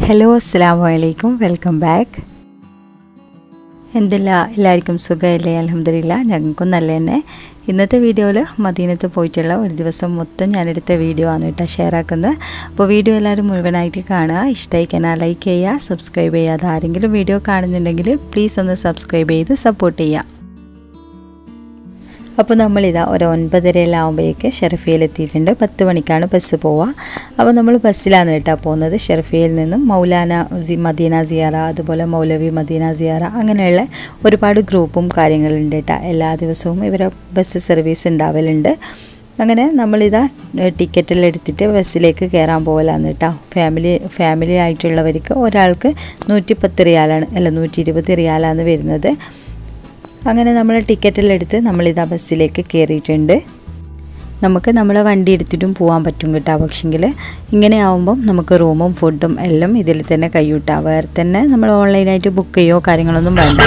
hello അസ്സാം വലൈക്കും welcome back എന്തെല്ലാം എല്ലാവർക്കും സുഖമല്ലേ അലഹമില്ല ഞങ്ങൾക്കും നല്ല തന്നെ ഇന്നത്തെ വീഡിയോയിൽ മദീനത്ത് പോയിട്ടുള്ള ഒരു ദിവസം മൊത്തം ഞാനെടുത്ത വീഡിയോ ആണ് കേട്ടോ ഷെയർ ആക്കുന്നത് അപ്പോൾ വീഡിയോ എല്ലാവരും മുഴുവനായിട്ട് കാണുക ഇഷ്ടമായി കഴിഞ്ഞാൽ ലൈക്ക് ചെയ്യുക സബ്സ്ക്രൈബ് ചെയ്യാതെ ആരെങ്കിലും വീഡിയോ കാണുന്നുണ്ടെങ്കിൽ പ്ലീസ് ഒന്ന് സബ്സ്ക്രൈബ് ചെയ്ത് സപ്പോർട്ട് ചെയ്യുക അപ്പോൾ നമ്മളിതാ ഒരു ഒൻപതരയെല്ലാം ആകുമ്പോഴേക്ക് ഷെർഫിയിൽ എത്തിയിട്ടുണ്ട് പത്ത് മണിക്കാണ് ബസ് പോവുക അപ്പോൾ നമ്മൾ ബസ്സിലാണ് കേട്ടോ പോകുന്നത് ഷെർഫിയിൽ നിന്നും മൗലാന സി മദീന സിയാറ അതുപോലെ മൗലവി മദീന സിയാറ അങ്ങനെയുള്ള ഒരുപാട് ഗ്രൂപ്പും കാര്യങ്ങളുണ്ട് കേട്ടോ എല്ലാ ദിവസവും ഇവരെ ബസ് സർവീസ് ഉണ്ടാവലുണ്ട് അങ്ങനെ നമ്മളിതാ ടിക്കറ്റെല്ലാം എടുത്തിട്ട് ബസ്സിലേക്ക് കയറാൻ പോകലാന്ന് കേട്ടോ ഫാമിലി ഫാമിലി ആയിട്ടുള്ളവർക്ക് ഒരാൾക്ക് നൂറ്റിപ്പത്ത് റിയാലാണ് അല്ല നൂറ്റി ഇരുപത് റിയാലാണ് വരുന്നത് അങ്ങനെ നമ്മൾ ടിക്കറ്റെല്ലാം എടുത്ത് നമ്മളിതാ ബസ്സിലേക്ക് കയറിയിട്ടുണ്ട് നമുക്ക് നമ്മളെ വണ്ടി എടുത്തിട്ടും പോകാൻ പറ്റും കേട്ടോ പക്ഷെങ്കിൽ ഇങ്ങനെ ആവുമ്പം നമുക്ക് റൂമും ഫുഡും എല്ലാം ഇതിൽ തന്നെ കൈയൂട്ടാം വേറെ തന്നെ നമ്മൾ ഓൺലൈനായിട്ട് ബുക്ക് ചെയ്യോ കാര്യങ്ങളൊന്നും വേണ്ട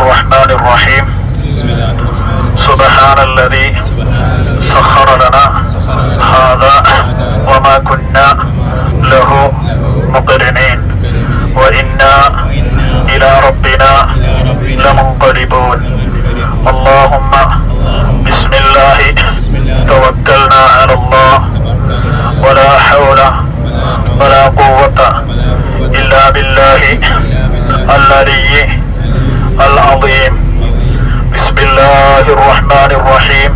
سبحان الذي سخر لنا هذا وما كنا له مقرنين وإنا إلى ربنا لمنقلبون اللهم بسم الله توكلنا على الله ولا حول ولا قوة إلا بالله العلي العظيم بسم الله الرحمن الرحيم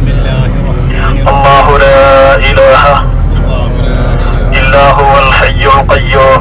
الله لا إله إلا هو الحي القيوم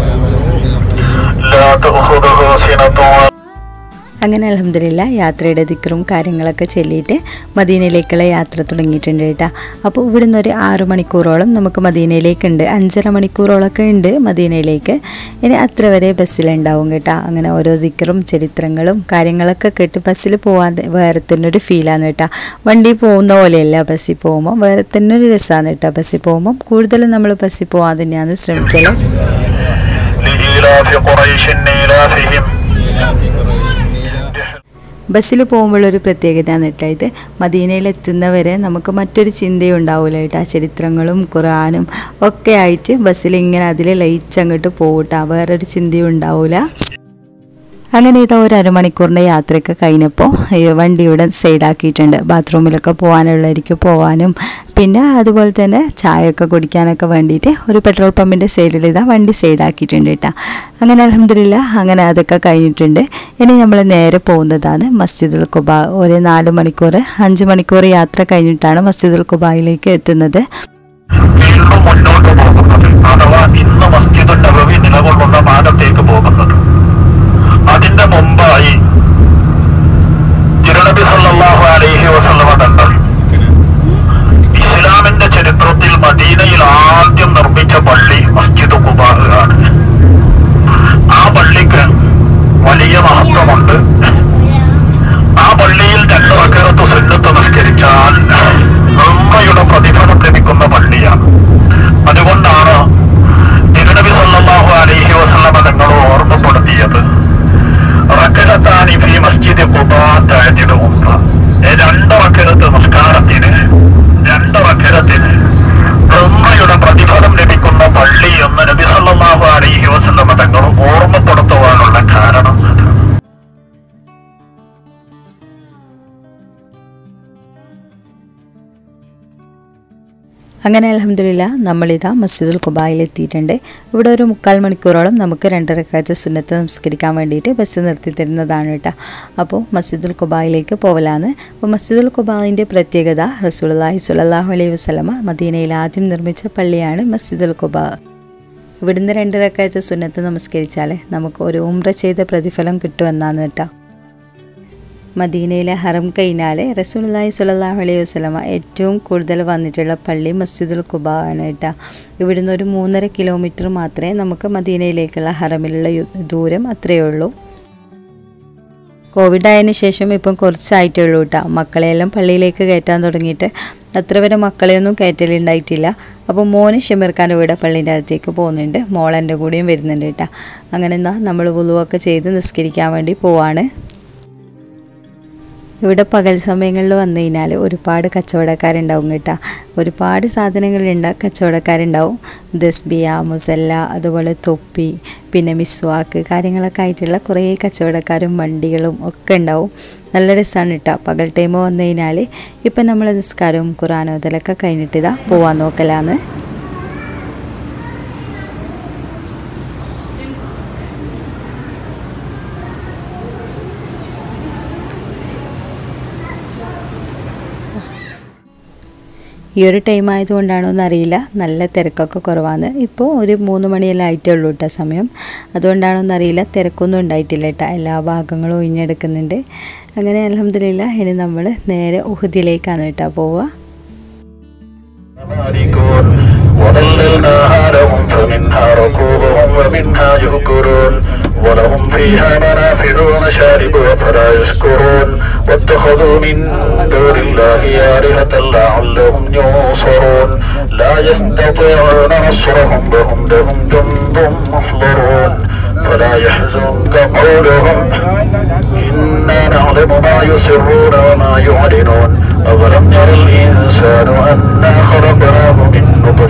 لا تأخذه سنة ولا അങ്ങനെ അലഹമില്ല യാത്രയുടെ ദിക്കറും കാര്യങ്ങളൊക്കെ ചൊല്ലിയിട്ട് മദീനയിലേക്കുള്ള യാത്ര തുടങ്ങിയിട്ടുണ്ട് കേട്ടോ അപ്പോൾ ഇവിടുന്ന് ഒരു ആറ് മണിക്കൂറോളം നമുക്ക് മദീനയിലേക്കുണ്ട് അഞ്ചര മണിക്കൂറോളമൊക്കെ ഉണ്ട് മദീനയിലേക്ക് ഇനി അത്ര വരെ ബസ്സിലുണ്ടാവും കേട്ടോ അങ്ങനെ ഓരോ ദിക്കറും ചരിത്രങ്ങളും കാര്യങ്ങളൊക്കെ കേട്ട് ബസ്സിൽ പോകാൻ വേറെ തന്നെ ഒരു ഫീലാണ് കേട്ടോ വണ്ടി പോകുന്ന പോലെയല്ല ബസ്സിൽ പോകുമ്പോൾ വേറെ തന്നെ ഒരു രസമാണ് കേട്ടോ ബസ്സിൽ പോകുമ്പോൾ കൂടുതലും നമ്മൾ ബസ്സിൽ പോകാൻ തന്നെയാണ് ശ്രമിക്കല് لإيلاف قريش إيلافهم ബസ്സിൽ പോകുമ്പോഴൊരു പ്രത്യേകതയാണ് കേട്ടോ ഇത് മദീനയിൽ എത്തുന്നവരെ നമുക്ക് മറ്റൊരു ചിന്തയും ഉണ്ടാവില്ല കേട്ടോ ചരിത്രങ്ങളും ഖുറാനും ഒക്കെ ആയിട്ട് ബസ്സിൽ ഇങ്ങനെ അതിൽ ലയിച്ചങ്ങോട്ട് പോകട്ടോ വേറൊരു ചിന്തയും ഉണ്ടാവില്ല അങ്ങനെ ഇതാ ഒരു അരമണിക്കൂറിൻ്റെ യാത്രയൊക്കെ കഴിഞ്ഞപ്പോൾ ഈ വണ്ടി ഇവിടെ സൈഡാക്കിയിട്ടുണ്ട് ബാത്റൂമിലൊക്കെ പോകാനുള്ളവർക്ക് പോകാനും പിന്നെ അതുപോലെ തന്നെ ചായയൊക്കെ കുടിക്കാനൊക്കെ വേണ്ടിയിട്ട് ഒരു പെട്രോൾ പമ്പിൻ്റെ സൈഡിൽ ഇതാ വണ്ടി സൈഡാക്കിയിട്ടുണ്ട് കേട്ടോ അങ്ങനെ അലഹമില്ല അങ്ങനെ അതൊക്കെ കഴിഞ്ഞിട്ടുണ്ട് ഇനി നമ്മൾ നേരെ പോകുന്നതാണ് മസ്ജിദുൽ കുബ ഒരു നാല് മണിക്കൂർ അഞ്ച് മണിക്കൂർ യാത്ര കഴിഞ്ഞിട്ടാണ് മസ്ജിദുൽ കുബായിലേക്ക് എത്തുന്നത് വീണ്ടും മുന്നോട്ട് പോകുന്നത് അഥവാ ഇന്ന് മസ്ജിദ് നബവി നിലകൊള്ളുന്ന ഭാഗത്തേക്ക് പോകുന്നത് അതിന്റെ മുമ്പായി തിരുനബി സല്ലല്ലാഹു അലൈഹി വസല്ലമ തങ്ങൾ ഇസ്ലാമിന്റെ ചരിത്രത്തിൽ മദീനയിൽ ആദ്യം നിർമ്മിച്ച പള്ളി മസ്ജിദ് ഖുബാ ആണ് ആ പള്ളിക്ക് വലിയ മഹത്വമുണ്ട് ആ പള്ളിയിൽ രണ്ട് റക്കറത്ത് സുന്നത്ത് നിസ്കരിച്ചാൽ നന്മയുടെ പ്രതിഫലം ലഭിക്കുന്ന പള്ളിയാണ് അതുകൊണ്ടാണ് തിരുനബി സല്ലല്ലാഹു അലൈഹി വസല്ലമ തങ്ങൾ ഓർമ്മപ്പെടുത്തിയത് റക്കറത്താനി ഫി മസ്ജിദ് ഖുബാ തഅജിദു ഉംറ രണ്ട് റക്കറത്ത് നിസ്കാരത്തിന് രണ്ട് റക്കറത്തിന് ഉമ്മയുടെ പ്രതിഫലം ലഭിക്കുന്ന പള്ളി എന്ന് നബി സല്ലല്ലാഹു അലൈഹി വസല്ലമ തങ്ങൾ ഓർമ്മപ്പെടുത്തുവാനുള്ള കാരണം അതാണ് അങ്ങനെ അലഹമില്ല നമ്മളിതാ മസ്ജിദുൽ കുബായിൽ എത്തിയിട്ടുണ്ട് ഇവിടെ ഒരു മുക്കാൽ മണിക്കൂറോളം നമുക്ക് രണ്ടരക്കാലത്ത് സുന്നത്ത് നമസ്കരിക്കാൻ വേണ്ടിയിട്ട് ബസ് നിർത്തി തരുന്നതാണ് കേട്ടോ അപ്പോൾ മസ്ജിദുൽ കുബായിലേക്ക് പോകലാന്ന് അപ്പോൾ മസ്ജിദുൽ കുബായിൻ്റെ പ്രത്യേകത റസൂലുള്ളാഹി സ്വല്ലല്ലാഹു അലൈഹി വസല്ലമ മദീനയിൽ ആദ്യം നിർമ്മിച്ച പള്ളിയാണ് മസ്ജിദുൽ കുബാ ഇവിടുന്ന് രണ്ടരക്കാലത്ത് സുന്നത്ത് നമസ്കരിച്ചാൽ നമുക്ക് ഒരു ഉംറ ചെയ്ത പ്രതിഫലം കിട്ടുമെന്നാണ് കേട്ടോ മദീനയിലെ ഹറം കഴിഞ്ഞാൽ റസൂലുള്ളാഹി സ്വല്ലല്ലാഹു അലൈഹി വസല്ലമ ഏറ്റവും കൂടുതൽ വന്നിട്ടുള്ള പള്ളി മസ്ജിദുൽ കുബ ആണ് കേട്ടോ ഇവിടുന്ന് ഒരു മൂന്നര കിലോമീറ്റർ മാത്രമേ നമുക്ക് മദീനയിലേക്കുള്ള ഹറമിലുള്ള യു- ദൂരം അത്രയേ ഉള്ളൂ കോവിഡ് ആയതിനു ശേഷം ഇപ്പം കുറച്ചായിട്ടേ ഉള്ളൂ കേട്ടോ മക്കളെയെല്ലാം പള്ളിയിലേക്ക് കയറ്റാൻ തുടങ്ങിയിട്ട് അത്ര വരെ മക്കളെയൊന്നും കയറ്റലുണ്ടായിട്ടില്ല അപ്പോൾ മോന് ഷമീർഖാൻ്റെ വീട് പള്ളീൻ്റെ അകത്തേക്ക് പോകുന്നുണ്ട് മോളെൻ്റെ കൂടെയും വരുന്നുണ്ട് കേട്ടോ അങ്ങനെ എന്താ നമ്മൾ വുളുവൊക്കെ ചെയ്ത് നിസ്കരിക്കാൻ വേണ്ടി പോവാണ് ഇവിടെ പകൽ സമയങ്ങളിൽ വന്നു കഴിഞ്ഞാൽ ഒരുപാട് കച്ചവടക്കാരുണ്ടാവും കേട്ടോ ഒരുപാട് സാധനങ്ങളുണ്ട് കച്ചവടക്കാരുണ്ടാവും ദസ്ബിയ മുസല്ല അതുപോലെ തൊപ്പി പിന്നെ മിസ്വാക്ക് കാര്യങ്ങളൊക്കെ ആയിട്ടുള്ള കുറേ കച്ചവടക്കാരും വണ്ടികളും ഒക്കെ ഉണ്ടാവും നല്ല രസമാണ് കേട്ടോ പകൽ ടൈം വന്നു കഴിഞ്ഞാൽ ഇപ്പം നമ്മൾ നിസ്കാരവും ഖുറാനും അതിലൊക്കെ കഴിഞ്ഞിട്ട് ഇതാ പോവാൻ നോക്കലാന്ന് ഈ ഒരു ടൈം ആയതുകൊണ്ടാണോ എന്നറിയില്ല നല്ല തിരക്കൊക്കെ കുറവാണ് ഇപ്പോൾ ഒരു മൂന്ന് മണിയെല്ലാം ആയിട്ടേ ഉള്ളൂ കേട്ടോ സമയം അതുകൊണ്ടാണോ എന്നറിയില്ല തിരക്കൊന്നും ഉണ്ടായിട്ടില്ല കേട്ടോ എല്ലാ ഭാഗങ്ങളും ഒഴിഞ്ഞെടുക്കുന്നുണ്ട് അങ്ങനെ അലഹമില്ല ഇനി നമ്മൾ നേരെ ഉഹദിലേക്കാണ് കേട്ടോ പോവുക مالكون وظللناها لهم فمنها ركوبهم ومنها يؤكلون ولهم فيها منافع ومشارب أفلا يشكرون واتخذوا من دون الله آلهة لعلهم ينصرون لا يستطيعون نصرهم وهم لهم جند محضرون فلا يحزنك قولهم إنا نعلم ما يسرون وما يعلنون أولم ير الإنسان أنا خلقناه من نطفة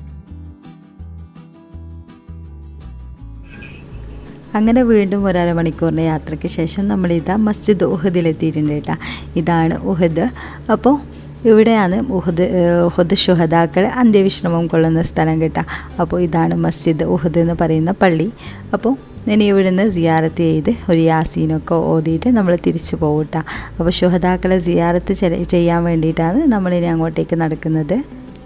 അങ്ങനെ വീണ്ടും ഒരു അരമണിക്കൂറിൻ്റെ യാത്രയ്ക്ക് ശേഷം നമ്മൾ ഇതാ മസ്ജിദ് ഉഹദിലെത്തിയിട്ടുണ്ട് കേട്ടോ ഇതാണ് ഉഹദ് അപ്പോൾ ഇവിടെയാണ് ഉഹദ് ഉഹദ് ശുഹദാക്കൾ അന്ത്യവിശ്രമം കൊള്ളുന്ന സ്ഥലം കേട്ടോ അപ്പോൾ ഇതാണ് മസ്ജിദ് ഉഹദ് എന്ന് പറയുന്ന പള്ളി അപ്പോൾ ഇനി ഇവിടുന്ന് സിയാറത്ത് ചെയ്ത് ഒരു യാസീനൊക്കെ ഓതിയിട്ട് നമ്മൾ തിരിച്ചു പോകും കേട്ടോ അപ്പോൾ ശുഹദാക്കളെ സിയാറത്ത് ചെയ്യാൻ വേണ്ടിയിട്ടാണ് നമ്മളിനി അങ്ങോട്ടേക്ക് നടക്കുന്നത്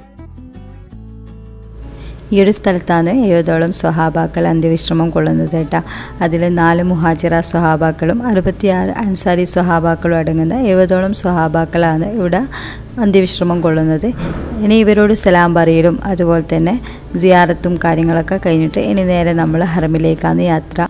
ഈ ഒരു സ്ഥലത്താണ് എഴുപതോളം സ്വഹാബാക്കൾ അന്ത്യവിശ്രമം കൊള്ളുന്നത് കേട്ടോ അതിൽ നാല് മുഹാജിറ സ്വഹാബാക്കളും അറുപത്തിയാറ് അൻസാരി സ്വഹാബാക്കളും അടങ്ങുന്ന എഴുപതോളം സ്വഹാബാക്കളാണ് ഇവിടെ അന്ത്യവിശ്രമം കൊള്ളുന്നത് ഇനി ഇവരോട് സലാം പറയലും അതുപോലെ തന്നെ സിയാറത്തും കാര്യങ്ങളൊക്കെ കഴിഞ്ഞിട്ട് ഇനി നേരെ നമ്മൾ ഹറമിലേക്കാണ് യാത്ര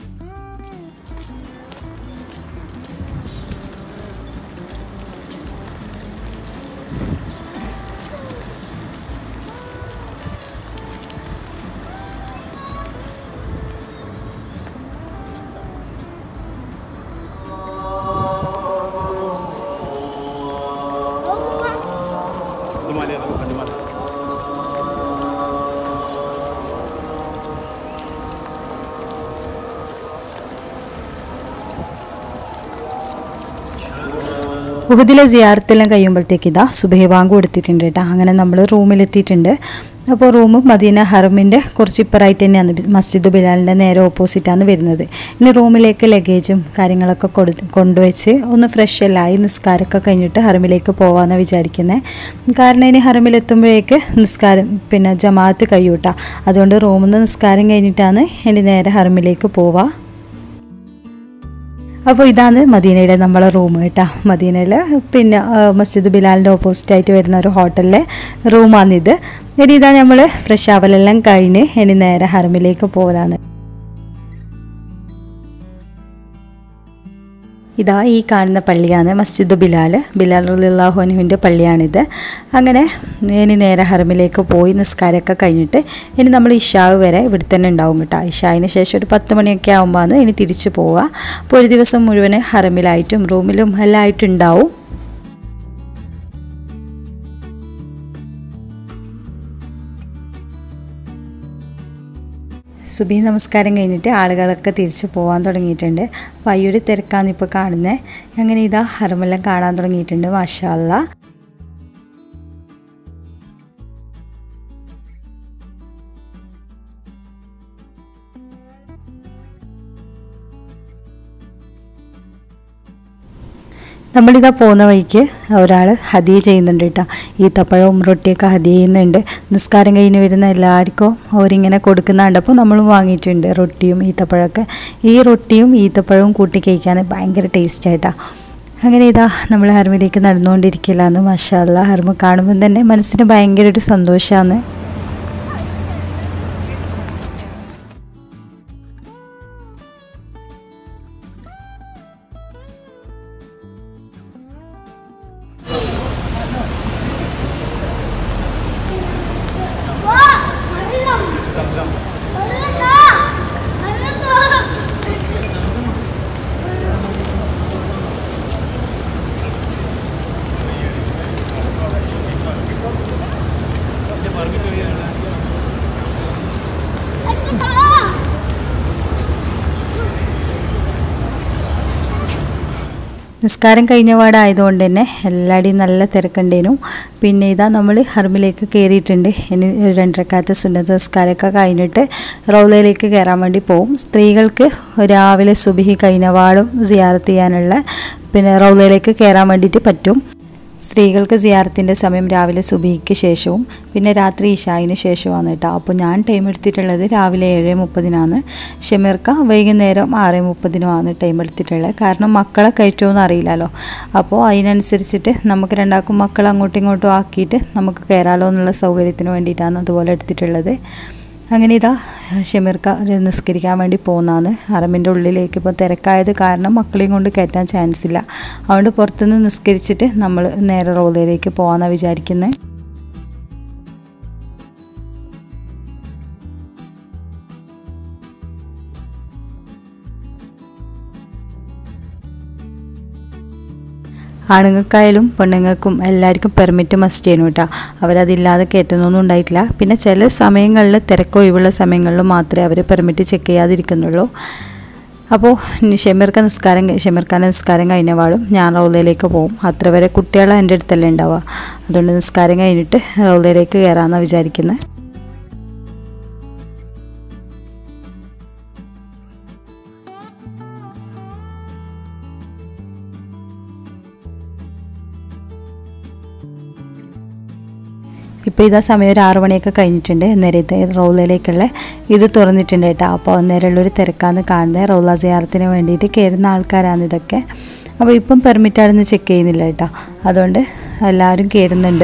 ഉഹദിലെ സിയാറത്തെല്ലാം കഴിയുമ്പോഴത്തേക്ക് ഇതാ സുബഹി ബാങ്ക് കൊടുത്തിട്ടുണ്ട് കേട്ടോ അങ്ങനെ നമ്മൾ റൂമിലെത്തിയിട്ടുണ്ട് അപ്പോൾ റൂം മദീന ഹറമിൻ്റെ കുറച്ച് ഇപ്പറായിട്ട് തന്നെയാണ് മസ്ജിദ് ബിലാലിൻ്റെ നേരെ ഓപ്പോസിറ്റാണ് വരുന്നത് ഇനി റൂമിലേക്ക് ലഗേജും കാര്യങ്ങളൊക്കെ കൊടു കൊണ്ടുവച്ച് ഒന്ന് ഫ്രഷ് എല്ലാം ആയി നിസ്കാരമൊക്കെ കഴിഞ്ഞിട്ട് ഹറമിലേക്ക് പോകാമെന്ന് വിചാരിക്കുന്നത് കാരണം ഇനി ഹറമിലെത്തുമ്പോഴേക്ക് നിസ്കാരം പിന്നെ ജമാഅത്ത് കഴിയൂട്ടാ അതുകൊണ്ട് റൂമിൽ നിന്ന് നിസ്കാരം കഴിഞ്ഞിട്ടാണ് ഇനി നേരെ ഹറമിലേക്ക് പോവുക അപ്പോൾ ഇതാണ് മദീനയിലെ നമ്മളെ റൂം കേട്ടോ മദീനയിൽ പിന്നെ മസ്ജിദ് ബിലാലിൻ്റെ ഓപ്പോസിറ്റ് ആയിട്ട് വരുന്ന ഒരു ഹോട്ടലിലെ റൂമാണിത് ഇനി ഇതാ നമ്മൾ ഫ്രഷ് ആവലെല്ലാം കഴിഞ്ഞ് ഇനി നേരെ ഹറമിലേക്ക് പോകലാന്ന് ഇതാ ഈ കാണുന്ന പള്ളിയാണ് മസ്ജിദ് ബിലാൽ ബിലാൽ റലിള്ളാഹുനുവിൻ്റെ പള്ളിയാണിത് അങ്ങനെ ഇനി നേരെ ഹറമിലേക്ക് പോയി നിസ്കാരമൊക്കെ കഴിഞ്ഞിട്ട് ഇനി നമ്മൾ ഇഷാവ് വരെ ഇവിടെ തന്നെ ഉണ്ടാവും കേട്ടോ ഇഷാവിന് ശേഷം ഒരു പത്ത് മണിയൊക്കെ ആകുമ്പോൾ ഇനി തിരിച്ചു പോവുക അപ്പോൾ ഒരു ദിവസം മുഴുവൻ ഹറമിലായിട്ടും റൂമിലും എല്ലാം ആയിട്ടുണ്ടാവും സുബി നമസ്കാരം കഴിഞ്ഞിട്ട് ആളുകളൊക്കെ തിരിച്ചു പോകാൻ തുടങ്ങിയിട്ടുണ്ട് അപ്പോൾ ഈ ഒരു തിരക്കാണ് ഇപ്പോൾ കാണുന്നത് അങ്ങനെ ഇതാ ഹറമെല്ലാം കാണാൻ തുടങ്ങിയിട്ടുണ്ട് മാഷാല്ല നമ്മളിതാ പോകുന്ന വഴിക്ക് ഒരാൾ ഹദിയ ചെയ്യുന്നുണ്ട് കേട്ടോ ഈത്തപ്പഴവും റൊട്ടിയൊക്കെ ഹദിയ ചെയ്യുന്നുണ്ട് നിസ്കാരം കഴിഞ്ഞ് വരുന്ന എല്ലാവർക്കും അവരിങ്ങനെ കൊടുക്കുന്ന കണ്ടപ്പോൾ നമ്മളും വാങ്ങിയിട്ടുണ്ട് റൊട്ടിയും ഈത്തപ്പഴമൊക്കെ ഈ റൊട്ടിയും ഈത്തപ്പഴവും കൂട്ടി കഴിക്കാൻ ഭയങ്കര ടേസ്റ്റായിട്ടാണ് അങ്ങനെ ഇതാ നമ്മൾ ഹർമിലേക്ക് നടന്നുകൊണ്ടിരിക്കില്ലാന്ന് മഷാല്ല ഹർമ കാണുമ്പോൾ തന്നെ മനസ്സിന് ഭയങ്കര ഒരു സന്തോഷമാണ് നിസ്കാരം കഴിഞ്ഞ പാടായതുകൊണ്ട് തന്നെ എല്ലാവരുടെയും നല്ല തിരക്കുണ്ടേനു പിന്നെ ഇതാ നമ്മൾ ഹർമിലേക്ക് കയറിയിട്ടുണ്ട് ഇനി രണ്ടരക്കാലത്തെ സുന്നത്ത് നിസ്കാരമൊക്കെ കഴിഞ്ഞിട്ട് റൗലയിലേക്ക് കയറാൻ വേണ്ടി പോകും സ്ത്രീകൾക്ക് രാവിലെ സുബിഹി കഴിഞ്ഞ പാടും സിയാറത്ത് ചെയ്യാനുള്ള പിന്നെ റൗലയിലേക്ക് കയറാൻ വേണ്ടിയിട്ട് പറ്റും സ്ത്രീകൾക്ക് സിയാറത്തിൻ്റെ സമയം രാവിലെ സുബിക്ക് ശേഷവും പിന്നെ രാത്രി ഇഷായിന് ശേഷവുമാണ് കേട്ടോ അപ്പോൾ ഞാൻ ടൈം എടുത്തിട്ടുള്ളത് രാവിലെ ഏഴ് മുപ്പതിനാണ് ഷെമീർക്ക വൈകുന്നേരം ആറ് മുപ്പതിനുമാണ് ടൈം എടുത്തിട്ടുള്ളത് കാരണം മക്കളെ കയറ്റുമെന്ന് അറിയില്ലല്ലോ അപ്പോൾ അതിനനുസരിച്ചിട്ട് നമുക്ക് രണ്ടാക്കും മക്കളെ അങ്ങോട്ടും ഇങ്ങോട്ടും ആക്കിയിട്ട് നമുക്ക് കയറാലോ എന്നുള്ള സൗകര്യത്തിന് വേണ്ടിയിട്ടാണ് അതുപോലെ എടുത്തിട്ടുള്ളത് അങ്ങനെ ഇതാ ഷെമീർക്ക നിസ്കരിക്കാൻ വേണ്ടി പോകുന്നതാണ് അറമിൻ്റെ ഉള്ളിലേക്ക് ഇപ്പോൾ തിരക്കായത് കാരണം മക്കളെയും കൊണ്ട് കയറ്റാൻ ചാൻസ് ഇല്ല അതുകൊണ്ട് പുറത്തുനിന്ന് നിസ്കരിച്ചിട്ട് നമ്മൾ നേരെ റോഡിലേക്ക് പോകാമെന്നാണ് വിചാരിക്കുന്നത് ആണുങ്ങൾക്കായാലും പെണ്ണുങ്ങൾക്കും എല്ലാവർക്കും പെർമിറ്റ് മസ്റ്റ് ചെയ്യണം കേട്ടോ അവരതില്ലാതെ കയറ്റുന്നൊന്നും ഉണ്ടായിട്ടില്ല പിന്നെ ചില സമയങ്ങളിൽ തിരക്കൊഴിവുള്ള സമയങ്ങളിൽ മാത്രമേ അവർ പെർമിറ്റ് ചെക്ക് ചെയ്യാതിരിക്കുന്നുള്ളൂ അപ്പോൾ ഷെമീർക്ക നിസ്കാരം ഷെമീർഖാൻ്റെ നിസ്കാരം കഴിഞ്ഞ പാടും ഞാൻ റൗലയിലേക്ക് പോകും അത്ര വരെ കുട്ടികളെ എൻ്റെ അടുത്തല്ലേ ഉണ്ടാവുക അതുകൊണ്ട് നിസ്കാരം കഴിഞ്ഞിട്ട് റൗലയിലേക്ക് കയറാമെന്നാണ് വിചാരിക്കുന്നത് ഇപ്പോൾ ഇതാ സമയം ഒരു ആറു മണിയൊക്കെ കഴിഞ്ഞിട്ടുണ്ട് നേരത്തെ റൗലയിലേക്കുള്ള ഇത് തുറന്നിട്ടുണ്ട് കേട്ടോ അപ്പോൾ അന്നേരമുള്ളൊരു തിരക്കാന്ന് കാണുന്നത് റൗല സിയാറത്തിന് വേണ്ടിയിട്ട് കയറുന്ന ആൾക്കാരാണ് ഇതൊക്കെ അപ്പോൾ ഇപ്പം പെർമിറ്റ് ആണെന്ന് ചെക്ക് ചെയ്യുന്നില്ല കേട്ടോ അതുകൊണ്ട് എല്ലാവരും കയറുന്നുണ്ട്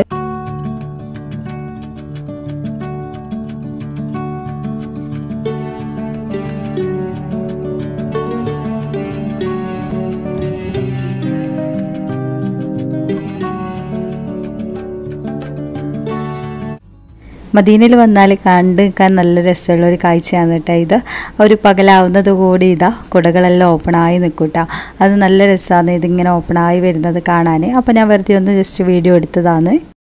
മദീനയിൽ വന്നാൽ കണ്ട് നിൽക്കാൻ നല്ല രസമുള്ള ഒരു കാഴ്ചയാണ് കേട്ടോ ഇത് ഒരു പകലാവുന്നത് കൂടി ഇതാ കുടകളെല്ലാം ഓപ്പണായി നിൽക്കൂട്ടാ അത് നല്ല രസമാണ് ഇതിങ്ങനെ ഓപ്പണായി വരുന്നത് കാണാൻ അപ്പോൾ ഞാൻ വെറുതെ ഒന്ന് ജസ്റ്റ് വീഡിയോ എടുത്തതാണ്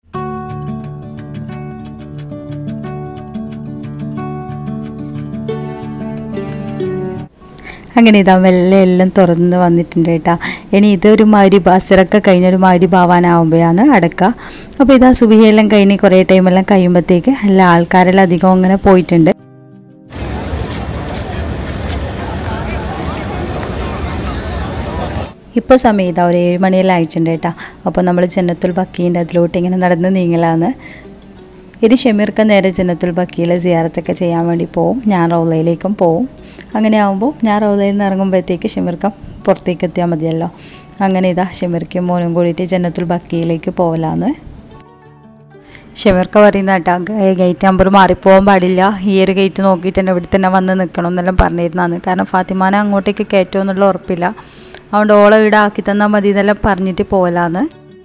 അങ്ങനെ ഇതാ മെല്ലെ എല്ലാം തുറന്ന് വന്നിട്ടുണ്ട് കേട്ടോ ഇനി ഇതൊരു മാതിരി ബസറൊക്കെ കഴിഞ്ഞൊരു മാതിരി ഭാവാനാവുമ്പോഴാണ് അടക്കുക അപ്പോൾ ഇതാ സുബിയെല്ലാം കഴിഞ്ഞ് കുറേ ടൈമെല്ലാം കഴിയുമ്പോഴത്തേക്ക് എല്ലാ ആൾക്കാരെല്ലാം അധികം അങ്ങനെ പോയിട്ടുണ്ട് ഇപ്പോൾ സമയം ഇതാ ഒരു ഏഴ് മണിയെല്ലാം ആയിട്ടുണ്ട് കേട്ടോ അപ്പോൾ നമ്മൾ ജന്നത്തുൽ ബക്കീൻ്റെ അതിലോട്ട് ഇങ്ങനെ നടന്ന് നീങ്ങലാണ് ഇത് ഷമീർക്ക് നേരെ ജന്നത്തുൽ ബക്കീലെ സിയാറത്തൊക്കെ ചെയ്യാൻ വേണ്ടി പോവും ഞാൻ റൗലയിലേക്കും പോവും അങ്ങനെ ആകുമ്പോൾ ഞാൻ റൗലയിൽ നിന്ന് ഇറങ്ങുമ്പോഴത്തേക്ക് ഷമീർക്ക പുറത്തേക്ക് എത്തിയാൽ മതിയല്ലോ അങ്ങനെ ഇതാ ഷമീർക്കും മോനും കൂടിയിട്ട് ജന്നത്തുൽ ബക്കീലേക്ക് പോകലാന്ന് ഷമീർക്ക പറയുന്ന കേട്ടോ ഗേറ്റ് നമ്പർ മാറിപ്പോകാൻ പാടില്ല ഈ ഒരു ഗേറ്റ് നോക്കിയിട്ട് തന്നെ ഇവിടെ തന്നെ വന്ന് നിൽക്കണം എന്നെല്ലാം പറഞ്ഞിരുന്നാണ് കാരണം ഫാത്തിമാനെ അങ്ങോട്ടേക്ക് കയറ്റുമോ എന്നുള്ള ഉറപ്പില്ല അതുകൊണ്ട് ഓളെ ഇവിടെ ആക്കി തന്നാൽ മതി എന്നെല്ലാം പറഞ്ഞിട്ട് പോകലാന്ന്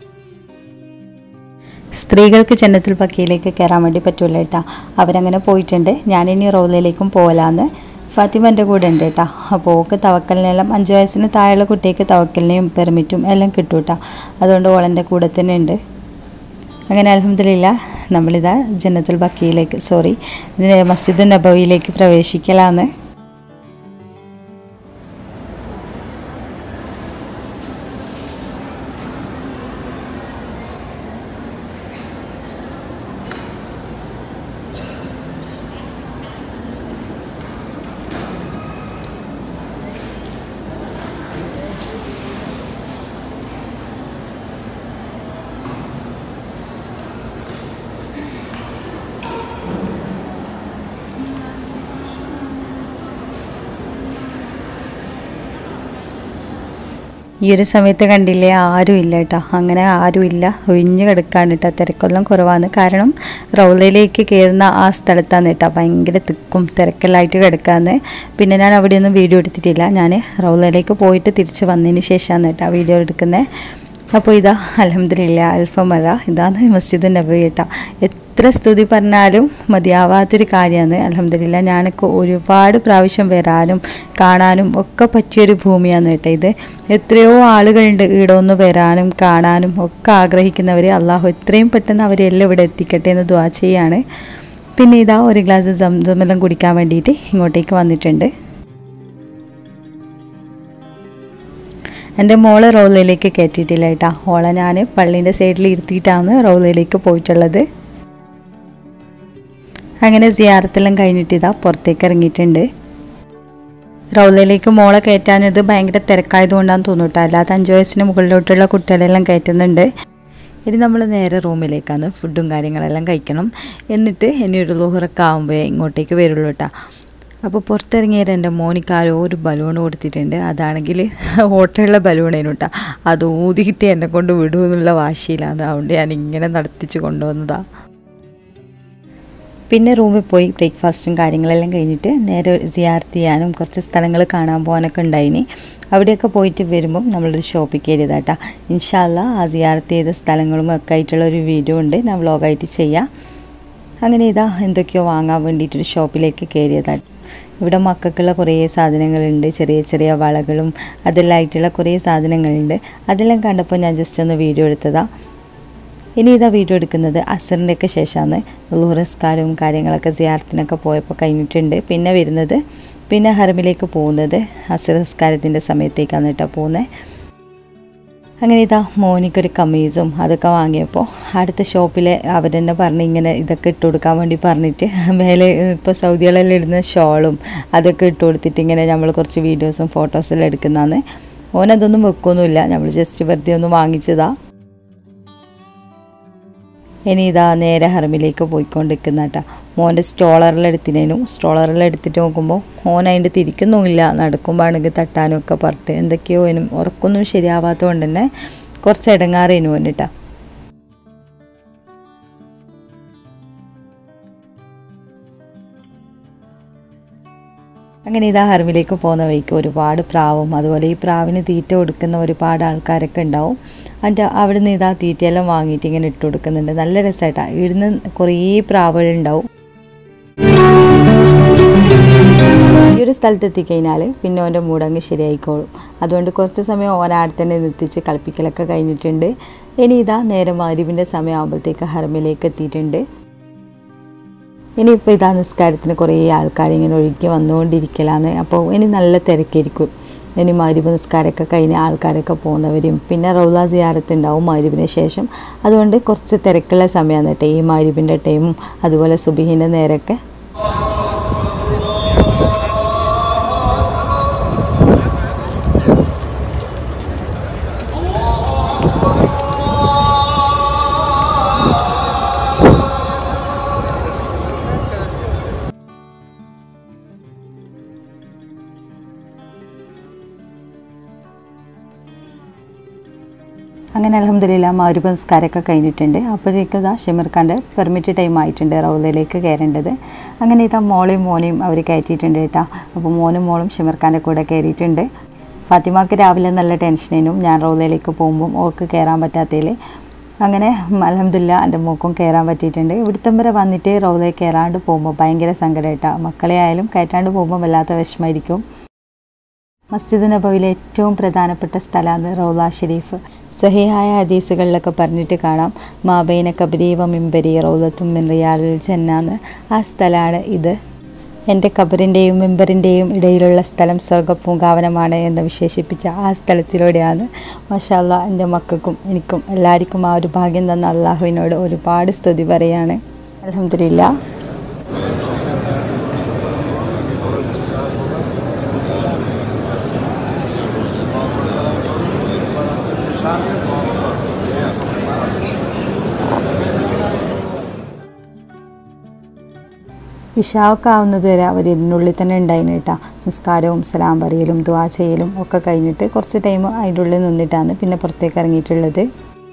സ്ത്രീകൾക്ക് ജന്നത്തുൽ ബക്കയിലേക്ക് കയറാൻ വേണ്ടി പറ്റൂല കേട്ടാ അവരങ്ങനെ പോയിട്ടുണ്ട് ഞാനിനി റോലയിലേക്കും പോകലാന്ന് ഫാത്തിമ എൻ്റെ കൂടെ ഉണ്ട് കേട്ടോ അപ്പോൾ ഓക്ക് തവക്കലിനെല്ലാം അഞ്ച് വയസ്സിന് താഴെയുള്ള കുട്ടിക്ക് തവക്കലിനെയും പെർമിറ്റും എല്ലാം കിട്ടും കേട്ടോ അതുകൊണ്ട് ഓളെൻ്റെ കൂടെ തന്നെ ഉണ്ട് അങ്ങനെ അലഹമില്ല നമ്മളിതാ ജന്നത്തുൽ ബക്കയിലേക്ക് സോറി മസ്ജിദ് നബവിയിലേക്ക് പ്രവേശിക്കലാന്ന് ഈ ഒരു സമയത്ത് കണ്ടില്ലേ ആരും ഇല്ല കേട്ടോ അങ്ങനെ ആരും ഇല്ല ഒഴിഞ്ഞ് കിടക്കാണ് കേട്ടോ തിരക്കെല്ലാം കുറവാണ് കാരണം റൗലയിലേക്ക് കയറുന്ന ആ സ്ഥലത്താണ് കേട്ടോ ഭയങ്കര തിക്കും തിരക്കെല്ലായിട്ട് കിടക്കാന്ന് പിന്നെ ഞാൻ അവിടെ ഒന്നും വീഡിയോ എടുത്തിട്ടില്ല ഞാൻ റൗലയിലേക്ക് പോയിട്ട് തിരിച്ച് വന്നതിന് ശേഷമാണ് കേട്ടോ വീഡിയോ എടുക്കുന്നത് അപ്പോൾ ഇതാ അലഹമില്ല അൽഫമറ ഇതാണ് മസ്ജിദ് നബി കേട്ടോ എത്ര സ്തുതി പറഞ്ഞാലും മതിയാവാത്തൊരു കാര്യമാണ് അലഹമില്ല ഞാനൊക്കെ ഒരുപാട് പ്രാവശ്യം വരാനും കാണാനും ഒക്കെ പറ്റിയൊരു ഭൂമിയാണ് കേട്ടോ ഇത് എത്രയോ ആളുകളുണ്ട് ഇവിടെ ഒന്ന് വരാനും കാണാനും ഒക്കെ ആഗ്രഹിക്കുന്നവർ അള്ളാഹു എത്രയും പെട്ടെന്ന് അവരെല്ലാം ഇവിടെ എത്തിക്കട്ടെ എന്ന് ദ്വാ ചെയ്യാണ് പിന്നെ ഇതാ ഒരു ഗ്ലാസ് സംസമെല്ലാം കുടിക്കാൻ വേണ്ടിയിട്ട് ഇങ്ങോട്ടേക്ക് വന്നിട്ടുണ്ട് എൻ്റെ മോളെ റൗലയിലേക്ക് കയറ്റിയിട്ടില്ല കേട്ടോ ഓളെ ഞാൻ പള്ളീൻ്റെ സൈഡിൽ ഇരുത്തിയിട്ടാണ് റൗലയിലേക്ക് പോയിട്ടുള്ളത് അങ്ങനെ സിയാറത്തെല്ലാം കഴിഞ്ഞിട്ട് ഇതാ പുറത്തേക്ക് ഇറങ്ങിയിട്ടുണ്ട് റൗലയിലേക്ക് മോളെ കയറ്റാനത് ഭയങ്കര തിരക്കായതുകൊണ്ടാന്ന് തോന്നുട്ടോ അല്ലാതെ അഞ്ച് വയസ്സിന് മുകളിലോട്ടുള്ള കുട്ടികളെല്ലാം കയറ്റുന്നുണ്ട് ഇനി നമ്മൾ നേരെ റൂമിലേക്കാണ് ഫുഡും കാര്യങ്ങളെല്ലാം കഴിക്കണം എന്നിട്ട് ഇനി ഒരു ലോഹറൊക്കെ ആകുമ്പോൾ ഇങ്ങോട്ടേക്ക് വരുള്ളൂ കേട്ടോ അപ്പോൾ പുറത്തിറങ്ങിയത് എൻ്റെ മോനിക്ക് ആരോ ഒരു ബലൂൺ കൊടുത്തിട്ടുണ്ട് അതാണെങ്കിൽ ഓട്ടയുള്ള ബലൂണേനു കേട്ടോ അത് ഊതിയിട്ട് എന്നെ കൊണ്ട് വിടുമെന്നുള്ള വാശിയിലാണ് അതുകൊണ്ട് ഞാൻ ഇങ്ങനെ നടത്തിച്ച് കൊണ്ടുവന്നതാണ് പിന്നെ റൂമിൽ പോയി ബ്രേക്ക്ഫാസ്റ്റും കാര്യങ്ങളെല്ലാം കഴിഞ്ഞിട്ട് നേരെ സിയാർത്ത് ചെയ്യാനും കുറച്ച് സ്ഥലങ്ങൾ കാണാൻ പോകാനൊക്കെ ഉണ്ടായിനി അവിടെയൊക്കെ പോയിട്ട് വരുമ്പം നമ്മളൊരു ഷോപ്പിൽ കയറിയതാട്ടാ ഇൻഷാല്ല ആ സിയാർത്ത് ചെയ്ത സ്ഥലങ്ങളും ഒക്കെ ആയിട്ടുള്ള ഒരു വീഡിയോ ഉണ്ട് ഞാൻ വ്ളോഗായിട്ട് ചെയ്യാം അങ്ങനെ ഇതാ എന്തൊക്കെയോ വാങ്ങാൻ വേണ്ടിയിട്ടൊരു ഷോപ്പിലേക്ക് കയറിയതാണ് ഇവിടെ മക്കൾക്കുള്ള കുറേ സാധനങ്ങളുണ്ട് ചെറിയ ചെറിയ വളകളും അതെല്ലാം ആയിട്ടുള്ള കുറേ സാധനങ്ങളുണ്ട് അതെല്ലാം കണ്ടപ്പോൾ ഞാൻ ജസ്റ്റ് ഒന്ന് വീഡിയോ എടുത്തതാണ് ഇനി ഇതാ വീഡിയോ എടുക്കുന്നത് അസറിൻ്റെയൊക്കെ ശേഷമാണ് ലുഹറസ്കാരവും കാര്യങ്ങളൊക്കെ സിയാർത്തിനൊക്കെ പോയപ്പോൾ കഴിഞ്ഞിട്ടുണ്ട് പിന്നെ വരുന്നത് പിന്നെ ഹറമിലേക്ക് പോകുന്നത് അസറസ്കാരത്തിൻ്റെ സമയത്തേക്കാണ് കേട്ടോ പോകുന്നത് അങ്ങനെ ഇതാ മോനിക്കൊരു കമ്മീസും അതൊക്കെ വാങ്ങിയപ്പോൾ അടുത്ത ഷോപ്പിലെ അവരെന്നെ പറഞ്ഞ് ഇങ്ങനെ ഇതൊക്കെ ഇട്ട് കൊടുക്കാൻ വേണ്ടി പറഞ്ഞിട്ട് മേലെ ഇപ്പോൾ സൗദികളെല്ലാം ഇടുന്ന ഷോളും അതൊക്കെ ഇട്ട് കൊടുത്തിട്ട് ഇങ്ങനെ നമ്മൾ കുറച്ച് വീഡിയോസും ഫോട്ടോസെല്ലാം എടുക്കുന്നതാണ് ഓനതൊന്നും വെക്കൊന്നുമില്ല നമ്മൾ ജസ്റ്റ് വെറുതെ ഒന്ന് വാങ്ങിച്ചതാണ് ഇനി ഇതാ നേരെ ഹറമിലേക്ക് പോയിക്കൊണ്ടിരിക്കുന്ന കേട്ടോ മോൻ്റെ സ്റ്റോളറിലെടുത്തിനേനും സ്റ്റോളറിലെടുത്തിട്ട് നോക്കുമ്പോൾ മോൻ അതിൻ്റെ തിരിക്കുന്നുമില്ല നടക്കുമ്പോഴാണെങ്കിൽ തട്ടാനും ഒക്കെ പറഞ്ഞിട്ട് എന്തൊക്കെയോ ഇനും ഉറക്കൊന്നും ശരിയാവാത്തതുകൊണ്ട് തന്നെ കുറച്ച് ഇടങ്ങാറേനു മോനിട്ടാ അങ്ങനെ ഇതാ ഹർമിലേക്ക് പോകുന്ന വഴിക്ക് ഒരുപാട് പ്രാവും അതുപോലെ ഈ പ്രാവിന് തീറ്റ കൊടുക്കുന്ന ഒരുപാട് ആൾക്കാരൊക്കെ ഉണ്ടാവും അതിൻ്റെ അവിടെ നിന്ന് ഇതാ തീറ്റയെല്ലാം വാങ്ങിയിട്ട് ഇങ്ങനെ ഇട്ട് കൊടുക്കുന്നുണ്ട് നല്ല രസമായിട്ടാണ് ഇവിടുന്ന് കുറേ പ്രാവുകളുണ്ടാവും ഈ ഒരു സ്ഥലത്ത് എത്തിക്കഴിഞ്ഞാൽ പിന്നെ ഓൻ്റെ മൂടങ്ങ് ശരിയായിക്കോളും അതുകൊണ്ട് കുറച്ച് സമയം ഓനാടെ തന്നെ നിർത്തിച്ച് കളിപ്പിക്കലൊക്കെ കഴിഞ്ഞിട്ടുണ്ട് ഇനി ഇതാ നേരെ മരുവിൻ്റെ സമയമാകുമ്പോഴത്തേക്ക് ഹർമിലേക്ക് എത്തിയിട്ടുണ്ട് ഇനിയിപ്പോൾ ഇതാ നിസ്കാരത്തിന് കുറേ ആൾക്കാർ ഇങ്ങനെ ഒഴുകി വന്നുകൊണ്ടിരിക്കലാണ് അപ്പോൾ ഇനി നല്ല തിരക്കായിരിക്കും ഇനി മരുവ് നിസ്കാരമൊക്കെ കഴിഞ്ഞ ആൾക്കാരൊക്കെ പോകുന്നവരും പിന്നെ റൗല സിയാരത്ത് ഉണ്ടാവും മരുവിന് ശേഷം അതുകൊണ്ട് കുറച്ച് തിരക്കുള്ള സമയമാണ് കേട്ടോ ഈ മരുവിൻ്റെ ടൈമും അതുപോലെ സുബിഹിൻ്റെ നേരമൊക്കെ അങ്ങനെ അലഹമ്മദില്ല മരുപ നിസ്കാരമൊക്കെ കഴിഞ്ഞിട്ടുണ്ട് അപ്പോഴത്തേക്ക് ഇതാ ഷമീർ ഖാൻ്റെ പെർമിറ്റ് ടൈം ആയിട്ടുണ്ട് റൗദയിലേക്ക് കയറേണ്ടത് അങ്ങനെ ഇതാ മോളെയും മോനെയും അവർ കയറ്റിയിട്ടുണ്ട് കേട്ടോ അപ്പോൾ മോനും മോളും ഷമീർ ഖാൻ്റെ കൂടെ കയറിയിട്ടുണ്ട് ഫാത്തിമാക്ക് രാവിലെ നല്ല ടെൻഷനേനും ഞാൻ റൗദയിലേക്ക് പോകുമ്പം ഓൾക്ക് കയറാൻ പറ്റാത്തതിൽ അങ്ങനെ അലഹമില്ല എൻ്റെ മോക്കും കയറാൻ പറ്റിയിട്ടുണ്ട് ഇവിടുത്തം വരെ വന്നിട്ട് റൗദയിൽ കയറാണ്ട് പോകുമ്പോൾ ഭയങ്കര സങ്കടമായിട്ടാണ് മക്കളെ ആയാലും കയറ്റാണ്ട് പോകുമ്പോൾ വല്ലാത്ത വിഷമമായിരിക്കും മസ്ജിദ് നബവിലെ ഏറ്റവും പ്രധാനപ്പെട്ട സ്ഥലമാണ് റൗല ഷെരീഫ് സഹിഹായ ഹദീസുകളിലൊക്കെ പറഞ്ഞിട്ട് കാണാം മാബൈന കബരീവ മിമ്പരി റൗലത്തും മിൻ റിയാലിൽ ജന്നാന്ന് ആ സ്ഥലമാണ് ഇത് എൻ്റെ കബറിൻ്റെയും മിമ്പറിൻ്റെയും ഇടയിലുള്ള സ്ഥലം സ്വർഗപ്പൂങ്കാവനമാണ് എന്ന് വിശേഷിപ്പിച്ച ആ സ്ഥലത്തിലൂടെയാണ് മഷാല്ല എൻ്റെ മക്കൾക്കും എനിക്കും എല്ലാവർക്കും ആ ഒരു ഭാഗ്യം തന്ന അള്ളാഹുവിനോട് ഒരുപാട് സ്തുതി പറയാണ് അലഹമില്ല ഇഷാവൊക്കെ ആവുന്നത് വരെ അവർ ഇതിനുള്ളിൽ തന്നെ ഉണ്ടായിരുന്നു കേട്ടോ നിസ്കാരവും സലാം പറയലും ദ്വാ ചെയ്യലും ഒക്കെ കഴിഞ്ഞിട്ട് കുറച്ച് ടൈം അതിൻ്റെ ഉള്ളിൽ നിന്നിട്ടാണ് പിന്നെ പുറത്തേക്ക് ഇറങ്ങിയിട്ടുള്ളത്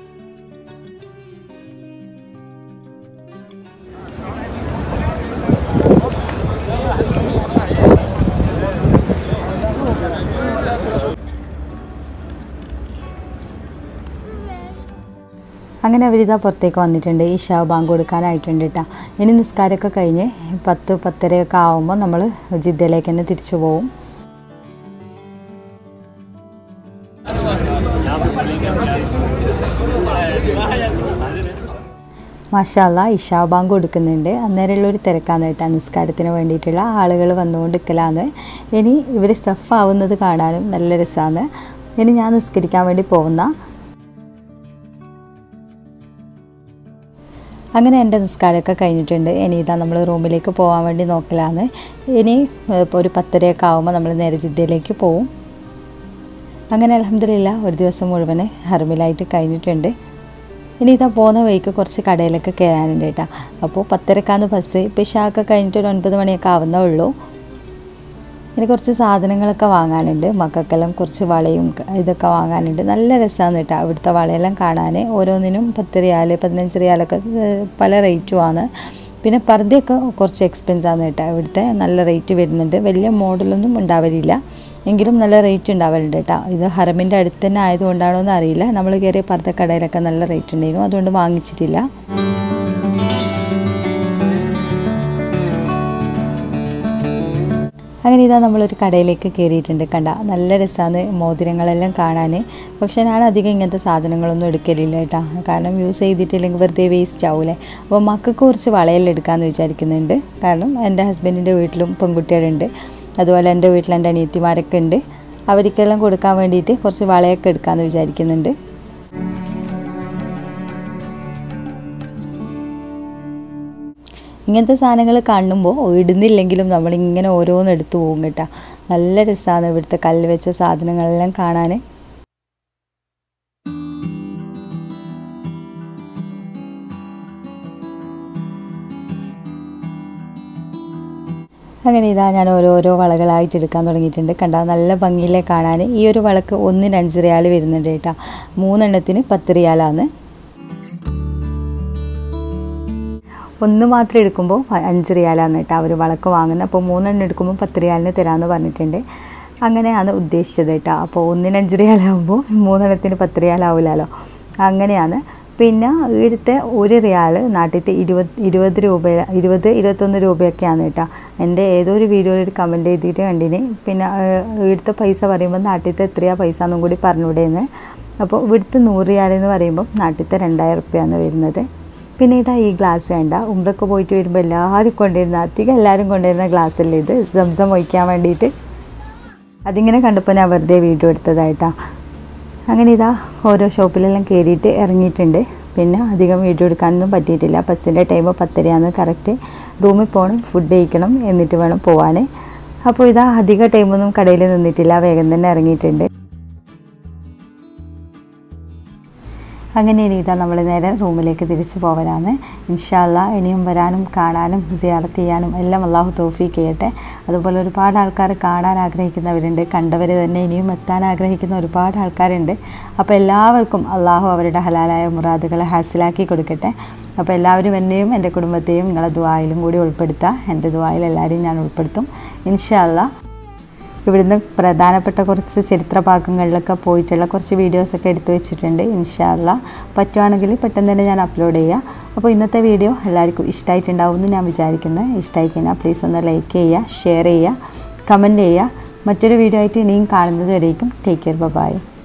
അങ്ങനെ അവരിതാ പുറത്തേക്ക് വന്നിട്ടുണ്ട് ഈ ഷാവ് ബാങ്ക് കൊടുക്കാനായിട്ടുണ്ട് കേട്ടോ ഇനി നിസ്കാരമൊക്കെ കഴിഞ്ഞ് പത്ത് പത്തരയൊക്കെ ആകുമ്പോൾ നമ്മൾ ജിദ്ദയിലേക്ക് തന്നെ തിരിച്ചു പോകും മാഷാല്ല ഇഷാ ബാങ്ക് കൊടുക്കുന്നുണ്ട് അന്നേരമുള്ള ഒരു തിരക്കാന്ന് കേട്ടോ നിസ്കാരത്തിന് വേണ്ടിയിട്ടുള്ള ആളുകൾ വന്നുകൊണ്ടിരിക്കലാന്ന് ഇനി ഇവർ സഫ് ആവുന്നത് കാണാനും നല്ല രസമാണ് ഇനി ഞാൻ നിസ്കരിക്കാൻ വേണ്ടി പോകുന്ന അങ്ങനെ എൻ്റെ നിസ്കാരമൊക്കെ കഴിഞ്ഞിട്ടുണ്ട് ഇനി ഇതാ നമ്മൾ റൂമിലേക്ക് പോകാൻ വേണ്ടി നോക്കലാണ് ഇനി ഇപ്പോൾ ഒരു പത്തരയൊക്കെ ആകുമ്പോൾ നമ്മൾ നേരെ ജിദ്ദയിലേക്ക് പോവും അങ്ങനെ അലഹമില്ല ഒരു ദിവസം മുഴുവൻ ഹർമിലായിട്ട് കഴിഞ്ഞിട്ടുണ്ട് ഇനി ഇതാ പോകുന്ന വഴിക്ക് കുറച്ച് കടയിലൊക്കെ കയറാനുണ്ട് കേട്ടോ അപ്പോൾ പത്തരക്കാന്ന് ബസ് ഇപ്പോൾ ഇഷാക്കെ കഴിഞ്ഞിട്ട് ഒരു ഒൻപത് മണിയൊക്കെ ആവുന്നേ ഉള്ളൂ ഇനി കുറച്ച് സാധനങ്ങളൊക്കെ വാങ്ങാനുണ്ട് മക്കൾക്കെല്ലാം കുറച്ച് വളയും ക- ഇതൊക്കെ വാങ്ങാനുണ്ട് നല്ല രസമാണ് കേട്ടോ അവിടുത്തെ വളയെല്ലാം കാണാൻ ഓരോന്നിനും പത്ത് റിയാൽ പതിനഞ്ച് റിയാലൊക്കെ ഏഹ്, പല റേറ്റുമാണ് പിന്നെ പർദ്ദയൊക്കെ കുറച്ച് എക്സ്പെൻസ് ആണ് കേട്ടോ ഇവിടുത്തെ നല്ല റേറ്റ് വരുന്നുണ്ട് വലിയ മോഡലൊന്നും ഉണ്ടാവലില്ല എങ്കിലും നല്ല റേറ്റ് ഉണ്ടാവലുണ്ട് കേട്ടോ ഇത് ഹറമിൻ്റെ അടുത്ത് തന്നെ ആയതുകൊണ്ടാണോ എന്ന് അറിയില്ല നമ്മൾ കയറിയ പർദ്ദക്കടയിലൊക്കെ നല്ല റേറ്റ് ഉണ്ടായിരുന്നു അതുകൊണ്ട് വാങ്ങിച്ചിട്ടില്ല അങ്ങനെ ഇതാ നമ്മളൊരു കടയിലേക്ക് കയറിയിട്ടുണ്ട് കണ്ട നല്ല രസമാണ് മോതിരങ്ങളെല്ലാം കാണാൻ പക്ഷേ ഞാൻ അധികം ഇങ്ങനത്തെ സാധനങ്ങളൊന്നും എടുക്കലില്ല കേട്ടോ കാരണം യൂസ് ചെയ്തിട്ടില്ലെങ്കിൽ വെറുതെ വേസ്റ്റ് ആവൂലേ അപ്പോൾ മക്കൾക്ക് കുറച്ച് വളയെല്ലാം എടുക്കാമെന്ന് വിചാരിക്കുന്നുണ്ട് കാരണം എൻ്റെ ഹസ്ബൻഡിൻ്റെ വീട്ടിലും പെൺകുട്ടികളുണ്ട് അതുപോലെ എൻ്റെ വീട്ടിൽ എൻ്റെ അനിയത്തിമാരൊക്കെ ഉണ്ട് അവർക്കെല്ലാം കൊടുക്കാൻ വേണ്ടിയിട്ട് കുറച്ച് വളയൊക്കെ എടുക്കാമെന്ന് വിചാരിക്കുന്നുണ്ട് ഇങ്ങനത്തെ സാധനങ്ങൾ കാണുമ്പോൾ ഇടുന്നില്ലെങ്കിലും നമ്മളിങ്ങനെ ഓരോന്ന് എടുത്തു പോകും കേട്ടോ നല്ല രസമാണ് ഇവിടുത്തെ കല്ല് വെച്ച സാധനങ്ങളെല്ലാം കാണാൻ അങ്ങനെ ഇതാ ഞാൻ ഓരോരോ വളകളായിട്ട് എടുക്കാൻ തുടങ്ങിയിട്ടുണ്ട് കണ്ട നല്ല ഭംഗിയിലെ കാണാൻ ഈ ഒരു വളക്ക് ഒന്നിന് അഞ്ച് റിയാൽ വരുന്നുണ്ട് കേട്ടോ മൂന്നെണ്ണത്തിന് പത്ത് റിയാലാണ് ഒന്ന് മാത്രം എടുക്കുമ്പോൾ അഞ്ച് റിയാലാണ് കേട്ടോ അവർ വളക്ക് വാങ്ങുന്നത് അപ്പോൾ മൂന്നെണ്ണം എടുക്കുമ്പോൾ പത്ത് റിയാലിന് തരാമെന്ന് പറഞ്ഞിട്ടുണ്ട് അങ്ങനെയാണ് ഉദ്ദേശിച്ചത് കേട്ടോ അപ്പോൾ ഒന്നിന് അഞ്ച് റിയാലാകുമ്പോൾ മൂന്നെണ്ണത്തിന് പത്ത് റിയാലാവില്ലല്ലോ അങ്ങനെയാണ് പിന്നെ ഇവിടുത്തെ ഒരു റിയാൽ നാട്ടിലത്തെ ഇരുപത് ഇരുപത് രൂപ ഇരുപത് ഇരുപത്തൊന്ന് രൂപയൊക്കെയാണ് കേട്ടോ എൻ്റെ ഏതോ ഒരു വീഡിയോയിൽ ഒരു കമൻറ്റ് ചെയ്തിട്ട് കണ്ടിന് പിന്നെ ഏഹ്, ഇവിടുത്തെ പൈസ പറയുമ്പോൾ നാട്ടിലത്തെ എത്രയാ പൈസ എന്നും കൂടി പറഞ്ഞുകൂടെയെന്ന് അപ്പോൾ ഇവിടുത്തെ നൂറ് റിയാൽ എന്ന് പറയുമ്പോൾ നാട്ടിലത്തെ രണ്ടായിരം റുപ്യാണ് വരുന്നത് പിന്നെ ഇതാ ഈ ഗ്ലാസ് വേണ്ട ഉമ്രക്ക് പോയിട്ട് വരുമ്പോൾ എല്ലാവരും കൊണ്ടുവരുന്ന അധികം എല്ലാവരും കൊണ്ടുവരുന്ന ഗ്ലാസ് അല്ലേ ഇത് സംസം ഒഴിക്കാൻ വേണ്ടിയിട്ട് അതിങ്ങനെ കണ്ടപ്പോൾ ഞാൻ വെറുതെ വീഡിയോ എടുത്തതായിട്ടാ അങ്ങനെ ഇതാ ഓരോ ഷോപ്പിലെല്ലാം കയറിയിട്ട് ഇറങ്ങിയിട്ടുണ്ട് പിന്നെ അധികം വീഡിയോ എടുക്കാനൊന്നും പറ്റിയിട്ടില്ല ബസ്സിൻ്റെ ടൈം പത്തരയാണ് കറക്റ്റ് റൂമിൽ പോകണം ഫുഡ് കഴിക്കണം എന്നിട്ട് വേണം പോവാൻ അപ്പോൾ ഇതാ അധിക ടൈമൊന്നും കടയിൽ നിന്നിട്ടില്ല വേഗം തന്നെ ഇറങ്ങിയിട്ടുണ്ട് അങ്ങനെ ഇനി ഇതാ നമ്മൾ നേരെ റൂമിലേക്ക് തിരിച്ചു പോകലാണ് ഇൻഷാല്ല ഇനിയും വരാനും കാണാനും സിയാറത്ത് ചെയ്യാനും എല്ലാം അള്ളാഹു തോഫീക്ക് ചെയ്യട്ടെ അതുപോലെ ഒരുപാട് ആൾക്കാർ കാണാൻ ആഗ്രഹിക്കുന്നവരുണ്ട് കണ്ടവർ തന്നെ ഇനിയും എത്താൻ ആഗ്രഹിക്കുന്ന ഒരുപാട് ആൾക്കാരുണ്ട് അപ്പോൾ എല്ലാവർക്കും അള്ളാഹു അവരുടെ ഹലാലായ മുറാദുകളെ ഹാസിലാക്കി കൊടുക്കട്ടെ അപ്പോൾ എല്ലാവരും എന്നെയും എൻ്റെ കുടുംബത്തെയും നിങ്ങളെ ദുആയിലും കൂടി ഉൾപ്പെടുത്തുക എൻ്റെ ദുആയിൽ എല്ലാവരെയും ഞാൻ ഉൾപ്പെടുത്തും ഇൻഷാല്ല ഇവിടുന്ന് പ്രധാനപ്പെട്ട കുറച്ച് ചരിത്ര ഭാഗങ്ങളിലൊക്കെ പോയിട്ടുള്ള കുറച്ച് വീഡിയോസൊക്കെ എടുത്തു വെച്ചിട്ടുണ്ട് ഇൻഷാല്ല പറ്റുവാണെങ്കിൽ പെട്ടെന്ന് തന്നെ ഞാൻ അപ്ലോഡ് ചെയ്യാം അപ്പോൾ ഇന്നത്തെ വീഡിയോ എല്ലാവർക്കും ഇഷ്ടമായിട്ടുണ്ടാവും എന്ന് ഞാൻ വിചാരിക്കുന്നത് ഇഷ്ടമായി കഴിഞ്ഞാൽ പ്ലീസ് ഒന്ന് ലൈക്ക് ചെയ്യുക ഷെയർ ചെയ്യുക കമൻറ്റ് ചെയ്യുക മറ്റൊരു വീഡിയോ ആയിട്ട് ഇനിയും കാണുന്നത് വരേക്കും ടേക്ക് കെയർ ബൈ